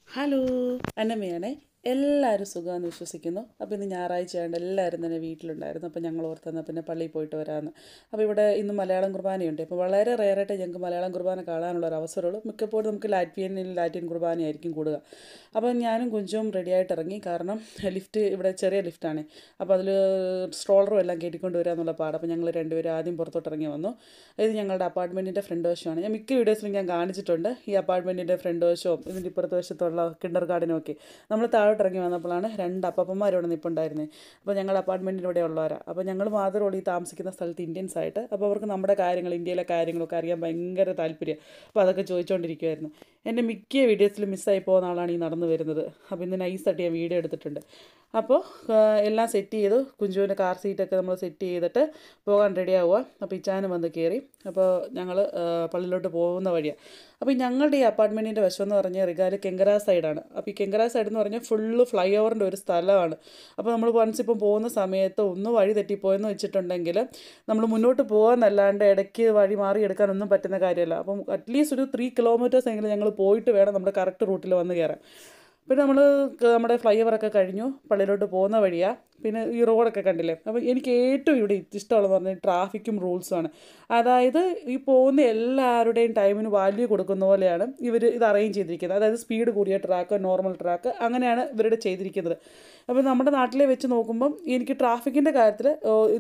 hello അന്നമ്മയാണേ എല്ലാവരും സുഖമാണെന്ന് വിശ്വസിക്കുന്നു അപ്പോൾ ഇന്ന് ഞായറാഴ്ച ആയതുകൊണ്ട് എല്ലാവരും തന്നെ വീട്ടിലുണ്ടായിരുന്നു അപ്പോൾ ഞങ്ങൾ ഓർത്തെന്നാൽ പിന്നെ പള്ളിയിൽ പോയിട്ട് വരാമെന്ന് അപ്പോൾ ഇവിടെ ഇന്ന് മലയാളം കുർബാനയുണ്ട് അപ്പോൾ വളരെ റെയറായിട്ട് ഞങ്ങൾക്ക് മലയാളം കുർബാന കാണാനുള്ള ഒരു അവസരമുള്ളൂ മിക്കപ്പോഴും നമുക്ക് ലാറ്റ്വിയനിൽ ലാറ്റിൻ കുർബാനയായിരിക്കും കൂടുക അപ്പോൾ ഞാനും കുഞ്ചും റെഡിയായിട്ട് ഇറങ്ങി കാരണം ലിഫ്റ്റ് ഇവിടെ ചെറിയ ലിഫ്റ്റാണ് അപ്പോൾ അതിൽ സ്ട്രോളറും എല്ലാം കയറ്റിക്കൊണ്ട് വരിക എന്നുള്ള പാട് അപ്പോൾ ഞങ്ങൾ രണ്ടുപേരും ആദ്യം പുറത്തോട്ട് ഇറങ്ങി വന്നു ഇത് ഞങ്ങളുടെ അപ്പാർട്ട്മെൻറ്റിൻ്റെ ഫ്രണ്ട് വശമാണ് ഞാൻ മിക്ക വീഡിയോസിലും ഞാൻ കാണിച്ചിട്ടുണ്ട് ഈ അപ്പാർട്ട്മെൻറ്റിൻ്റെ ഫ്രണ്ട് വശവും ഇതിൻ്റെ ഇപ്പുറത്തെ വശത്തുള്ള കിണ്ടർ ഗാർഡനും ഒക്കെ നമ്മൾ താഴോട്ട് ഇറങ്ങി വന്നപ്പോഴാണ് രണ്ട് അപ്പപ്പന്മാർ ഇവിടെ നിൽപ്പുണ്ടായിരുന്നത് അപ്പോൾ ഞങ്ങൾ അപ്പാർട്ട്മെൻറ്റിൻ്റെ ഇവിടെ ഉള്ളവരാണ് അപ്പോൾ ഞങ്ങൾ മാത്രമുള്ള ഈ താമസിക്കുന്ന സ്ഥലത്ത് ഇന്ത്യൻസ് ആയിട്ട് അപ്പോൾ അവർക്ക് നമ്മുടെ കാര്യങ്ങൾ ഇന്ത്യയിലെ കാര്യങ്ങളൊക്കെ അറിയാൻ ഭയങ്കര താല്പര്യം അപ്പോൾ അതൊക്കെ ചോദിച്ചുകൊണ്ടിരിക്കുമായിരുന്നു എൻ്റെ മിക്ക വീഡിയോസിലും മിസ്സായി പോകുന്ന ആളാണ് ഈ നടന്നു വരുന്നത് അപ്പോൾ ഇന്ന് നൈസായിട്ട് ഞാൻ വീഡിയോ എടുത്തിട്ടുണ്ട് അപ്പോൾ ആ, എല്ലാം സെറ്റ് ചെയ്തു കുഞ്ചുവിൻ്റെ കാർ സീറ്റൊക്കെ നമ്മൾ സെറ്റ് ചെയ്തിട്ട് പോകാൻ റെഡി ആവുക അപ്പോൾ ഇച്ചാനും വന്ന് കയറി അപ്പോൾ ഞങ്ങൾ പള്ളിയിലോട്ട് പോകുന്ന വഴിയാണ് അപ്പോൾ ഈ ഞങ്ങളുടെ ഈ അപ്പാർട്ട്മെൻറ്റിൻ്റെ വശം എന്ന് പറഞ്ഞാൽ റിഗാല് കെങ്കര സൈഡാണ് അപ്പോൾ ഈ കെങ്കര സൈഡ് എന്ന് പറഞ്ഞാൽ ഫുള്ള് ഫ്ലൈ ഓവറിൻ്റെ ഒരു സ്ഥലമാണ് അപ്പോൾ നമ്മൾ വൺസ് ഇപ്പം പോകുന്ന സമയത്ത് ഒന്ന് വഴി തെറ്റിപ്പോയെന്ന് വെച്ചിട്ടുണ്ടെങ്കിൽ നമ്മൾ മുന്നോട്ട് പോകാന്നല്ലാണ്ട് ഇടയ്ക്ക് വഴി മാറിയെടുക്കാനൊന്നും പറ്റുന്ന കാര്യമല്ല അപ്പം അറ്റ്ലീസ്റ്റ് ഒരു ത്രീ കിലോമീറ്റേഴ്സ് എങ്കിലും ഞങ്ങൾ പോയിട്ട് വേണം നമ്മുടെ കറക്റ്റ് റൂട്ടിൽ വന്ന് കയറാൻ പിന്നെ നമ്മൾ നമ്മുടെ ഫ്ലൈ ഓവറൊക്കെ കഴിഞ്ഞു പള്ളിയിലോട്ട് പോകുന്ന വഴിയാണ് പിന്നെ ഈ റോഡൊക്കെ കണ്ടില്ലേ അപ്പോൾ എനിക്ക് ഏറ്റവും ഇവിടെ ഇഷ്ടമുള്ളതെന്ന് പറഞ്ഞാൽ ട്രാഫിക്കും റൂൾസുമാണ് അതായത് ഈ പോകുന്ന എല്ലാവരുടെയും ടൈമിന് വാല്യൂ കൊടുക്കുന്ന പോലെയാണ് ഇവർ ഇത് അറേഞ്ച് ചെയ്തിരിക്കുന്നത് അതായത് സ്പീഡ് കൂടിയ ട്രാക്ക് നോർമൽ ട്രാക്ക് അങ്ങനെയാണ് ഇവരുടെ ചെയ്തിരിക്കുന്നത് അപ്പോൾ നമ്മുടെ നാട്ടിലെ വെച്ച് നോക്കുമ്പം എനിക്ക് ട്രാഫിക്കിൻ്റെ കാര്യത്തിൽ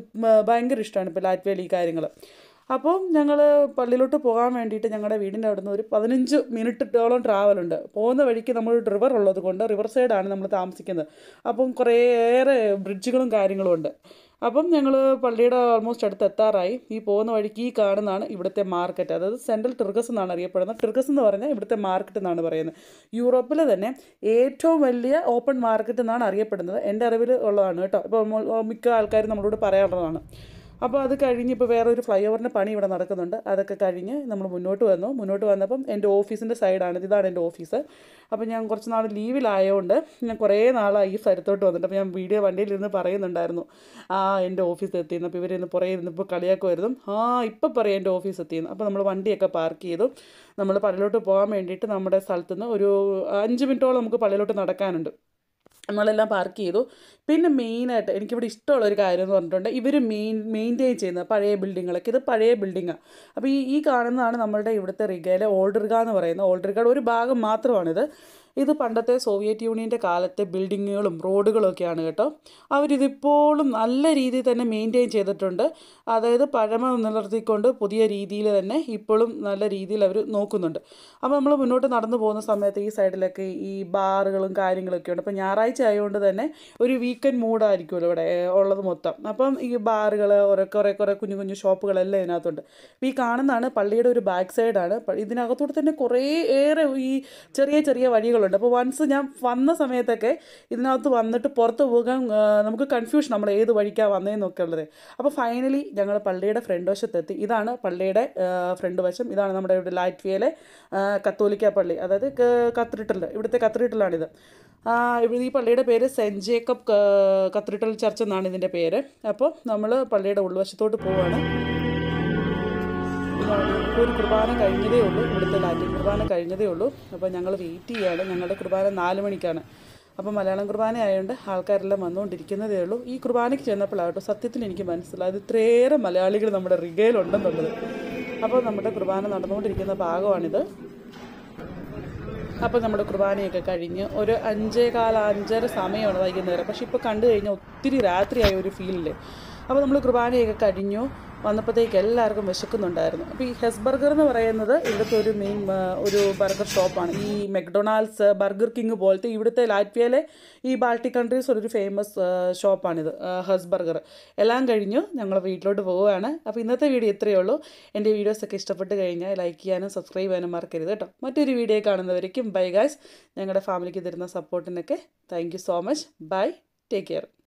ഭയങ്കര ഇഷ്ടമാണ് ഇപ്പോൾ ലാറ്റ്വേൽ ഈ കാര്യങ്ങൾ അപ്പോൾ ഞങ്ങൾ പള്ളിയിലോട്ട് പോകാൻ വേണ്ടിയിട്ട് ഞങ്ങളുടെ വീടിൻ്റെ അവിടെ നിന്ന് ഒരു പതിനഞ്ച് മിനിറ്റോളം ട്രാവലുണ്ട് പോകുന്ന വഴിക്ക് നമ്മൾ റിവർ ഉള്ളത് കൊണ്ട് റിവർ സൈഡാണ് നമ്മൾ താമസിക്കുന്നത് അപ്പം കുറേയേറെ ബ്രിഡ്ജുകളും കാര്യങ്ങളും ഉണ്ട് അപ്പം ഞങ്ങൾ പള്ളിയുടെ ഓൾമോസ്റ്റ് അടുത്ത് എത്താറായി ഈ പോകുന്ന വഴിക്ക് ഈ കാണുന്നതാണ് ഇവിടുത്തെ മാർക്കറ്റ് അതായത് സെൻട്രൽ ടിർഗസ് എന്നാണ് അറിയപ്പെടുന്നത് ടിർഗസ് എന്ന് പറഞ്ഞാൽ ഇവിടുത്തെ മാർക്കറ്റ് എന്നാണ് പറയുന്നത് യൂറോപ്പിലെ തന്നെ ഏറ്റവും വലിയ ഓപ്പൺ മാർക്കറ്റ് എന്നാണ് അറിയപ്പെടുന്നത് എൻ്റെ അറിവിൽ ഉള്ളതാണ് കേട്ടോ ഇപ്പോൾ മോ- മിക്ക ആൾക്കാരും നമ്മളോട് പറയാറുള്ളതാണ് അപ്പോൾ അത് കഴിഞ്ഞ് ഇപ്പോൾ വേറെ ഒരു ഫ്ലൈ ഓവറിൻ്റെ പണി ഇവിടെ നടക്കുന്നുണ്ട് അതൊക്കെ കഴിഞ്ഞ് നമ്മൾ മുന്നോട്ട് വന്നു മുന്നോട്ട് വന്നപ്പം എൻ്റെ ഓഫീസിൻ്റെ സൈഡാണ് ഇതാണ് എൻ്റെ ഓഫീസ് അപ്പോൾ ഞാൻ കുറച്ച് നാൾ ലീവിലായതുകൊണ്ട് ഞാൻ കുറേ നാളായി ഈ സ്ഥലത്തോട്ട് വന്നിട്ട് അപ്പോൾ ഞാൻ വീഡിയോ വണ്ടിയിലിരുന്ന് പറയുന്നുണ്ടായിരുന്നു ആ എൻ്റെ ഓഫീസ് എത്തിയെന്ന് അപ്പോൾ ഇവരിന്ന് പുറകെ ഇരുന്നപ്പോൾ കളിയാക്കുമായിരുന്നു ആ ഇപ്പം പറയാം എൻ്റെ ഓഫീസ് എത്തിയെന്ന് അപ്പോൾ നമ്മൾ വണ്ടിയൊക്കെ പാർക്ക് ചെയ്തു നമ്മൾ പള്ളിയിലോട്ട് പോകാൻ വേണ്ടിയിട്ട് നമ്മുടെ സ്ഥലത്തുനിന്ന് ഒരു അഞ്ച് മിനിറ്റോളം നമുക്ക് പള്ളിയിലോട്ട് നടക്കാനുണ്ട് നമ്മളെല്ലാം പാർക്ക് ചെയ്തു പിന്നെ മെയിനായിട്ട് എനിക്കിവിടെ ഇഷ്ടമുള്ള ഒരു കാര്യം എന്ന് പറഞ്ഞിട്ടുണ്ട് ഇവർ മെയിൻ മെയിൻറ്റെയിൻ ചെയ്യുന്ന പഴയ ബിൽഡിങ്ങുകളൊക്കെ ഇത് പഴയ ബിൽഡിങ്ങാണ് അപ്പോൾ ഈ ഈ കാണുന്നതാണ് നമ്മളുടെ ഇവിടുത്തെ റിഗയിലെ ഓൾഡ് റിഗ എന്ന് പറയുന്ന ഓൾഡ് റിഗയുടെ ഒരു ഭാഗം മാത്രമാണിത് ഇത് പണ്ടത്തെ സോവിയറ്റ് യൂണിയൻ്റെ കാലത്തെ ബിൽഡിങ്ങുകളും റോഡുകളും ഒക്കെയാണ് കേട്ടോ അവരിതിപ്പോഴും നല്ല രീതിയിൽ തന്നെ മെയിൻറ്റെയിൻ ചെയ്തിട്ടുണ്ട് അതായത് പഴമ നിലനിർത്തിക്കൊണ്ട് പുതിയ രീതിയിൽ തന്നെ ഇപ്പോഴും നല്ല രീതിയിൽ അവർ നോക്കുന്നുണ്ട് അപ്പോൾ നമ്മൾ മുന്നോട്ട് നടന്നു പോകുന്ന സമയത്ത് ഈ സൈഡിലൊക്കെ ഈ ബാറുകളും കാര്യങ്ങളൊക്കെ ഉണ്ട് അപ്പോൾ ഞായറാഴ്ച ആയതുകൊണ്ട് തന്നെ ഒരു വീക്കെൻഡ് മൂഡായിരിക്കുമല്ലോ ഇവിടെ ഏ, ഉള്ളത് മൊത്തം അപ്പം ഈ ബാറുകൾ ഓരോ കുറേ കുറേ കുഞ്ഞു കുഞ്ഞു ഷോപ്പുകളെല്ലാം ഇതിനകത്തുണ്ട് അപ്പോൾ ഈ കാണുന്നതാണ് പള്ളിയുടെ ഒരു ബാക്ക് സൈഡാണ് പ- ഇതിനകത്തൂടെ തന്നെ കുറേ ഏറെ ഈ ചെറിയ ചെറിയ വഴികളുണ്ട് അപ്പോൾ വൺസ് ഞാൻ വന്ന സമയത്തൊക്കെ ഇതിനകത്ത് വന്നിട്ട് പുറത്ത് പോകാൻ ആ, നമുക്ക് കൺഫ്യൂഷൻ നമ്മൾ ഏത് വഴിക്കാണ് വന്നതെന്നൊക്കെ ഉള്ളത് അപ്പോൾ ഫൈനലി ഞങ്ങൾ പള്ളിയുടെ ഫ്രണ്ട് വശത്തെത്തി ഇതാണ് പള്ളിയുടെ ഫ്രണ്ട് വശം ഇതാണ് നമ്മുടെ ഇവിടെ ലാറ്റ്വിയയിലെ ആ, കത്തോലിക്ക പള്ളി അതായത് ക- കത്തീഡ്രൽ ഇവിടുത്തെ കത്തീഡ്രലാണിത് ആ, ഇവിടെ ഈ പള്ളിയുടെ പേര് സെൻറ്റ് ജേക്കബ് ക- കത്തീഡ്രൽ ചർച്ച് എന്നാണ് ഇതിൻ്റെ പേര് അപ്പോൾ നമ്മൾ പള്ളിയുടെ ഉൾവശത്തോട്ട് പോവുകയാണ് ഇതാണ് ഇപ്പോൾ ഒരു കുർബാന കഴിഞ്ഞതേ ഉള്ളൂ ഇവിടുത്തെ ലാറ്റിൻ കുർബാന കഴിഞ്ഞതേ ഉള്ളൂ അപ്പോൾ ഞങ്ങൾ വെയിറ്റ് ചെയ്യാണ് ഞങ്ങളുടെ കുർബാന നാല് മണിക്കാണ് അപ്പോൾ മലയാളം കുർബാന ആയതുകൊണ്ട് ആൾക്കാരെല്ലാം വന്നുകൊണ്ടിരിക്കുന്നതേ ഉള്ളൂ ഈ കുർബാനയ്ക്ക് ചെന്നപ്പോഴാട്ടോ സത്യത്തിൽ എനിക്ക് മനസ്സിലായത് ഇത്രയേറെ മലയാളികൾ നമ്മുടെ റിഗയിലുണ്ടെന്നുള്ളത് അപ്പോൾ നമ്മുടെ കുർബാന നടന്നുകൊണ്ടിരിക്കുന്ന ഭാഗമാണിത് അപ്പോൾ നമ്മുടെ കുർബാനയൊക്കെ കഴിഞ്ഞ് ഒരു അഞ്ചേ കാല അഞ്ചര സമയമാണ് വൈകുന്നേരം പക്ഷെ ഇപ്പോൾ കണ്ടു കഴിഞ്ഞാൽ ഒത്തിരി രാത്രിയായ ഒരു ഫീലില്ലേ അപ്പോൾ നമ്മൾ കുർബാനയൊക്കെ കഴിഞ്ഞു വന്നപ്പോഴത്തേക്ക് എല്ലാവർക്കും വിശക്കുന്നുണ്ടായിരുന്നു അപ്പോൾ ഈ ഹെസ് ബർഗർ എന്ന് പറയുന്നത് ഇവിടുത്തെ ഒരു മെയിൻ ഒരു ബർഗർ ഷോപ്പാണ് ഈ മെക്ഡൊണാൾഡ്സ് ബർഗർ കിങ് പോലത്തെ ഇവിടുത്തെ ലാറ്റ്വിയയിലെ ഈ ബാൾട്ടിക് കൺട്രീസ് ഒരു ഫേമസ് ഷോപ്പാണിത് ഹസ് ബർഗർ എല്ലാം കഴിഞ്ഞു ഞങ്ങൾ വീട്ടിലോട്ട് പോവുകയാണ് അപ്പോൾ ഇന്നത്തെ വീഡിയോ ഇത്രയേ ഉള്ളൂ എൻ്റെ വീഡിയോസൊക്കെ ഇഷ്ടപ്പെട്ട് കഴിഞ്ഞാൽ ലൈക്ക് ചെയ്യാനും സബ്സ്ക്രൈബ് ചെയ്യാനും മറക്കരുത് കേട്ടോ മറ്റൊരു വീഡിയോ കാണുന്നവരേക്കും ബൈ ഗായ്സ് ഞങ്ങളുടെ ഫാമിലിക്ക് തരുന്ന സപ്പോർട്ടിനൊക്കെ thank you so much bye take care